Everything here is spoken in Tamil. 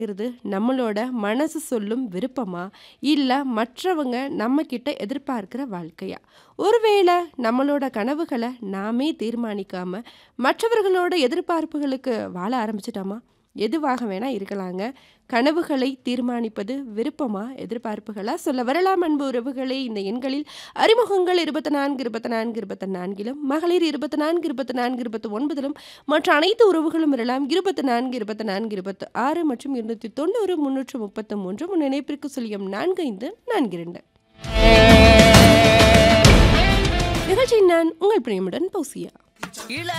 ங்கிறது நம்மளோட மனசு சொல்லும் விருப்பமா? இல்ல மற்றவங்க நம்மகிட்ட எதிர்பார்க்கிற வாழ்க்கையா? ஒருவேளை நம்மளோட கனவுகள நாமே தீர்மானிக்காம, மற்றவர்களோட எதிர்பார்ப்புகளுக்கு வாழ ஆரம்பிச்சுட்டோமா? எதுவாக வேணா இருக்கலாங்க. கனவுகளை தீர்மானிப்பது விருப்பமா? எதிர்பார்ப்புகளா? சொல்ல வரலாம் அன்பு உறவுகளே! இந்த எண்களில் அறிமுகங்கள் 24, 24, 24லும், மகளிர் 24, 24, 29லும் மற்ற அனைத்து உறவுகளும் வரலாம். 24, 24, 26 மற்றும் 290, 333 முன் இணைப்பிற்கு சுழியம் 4542. நிகழ்ச்சியின் நான் உங்கள் பிரியமுடன் பௌசியா. இள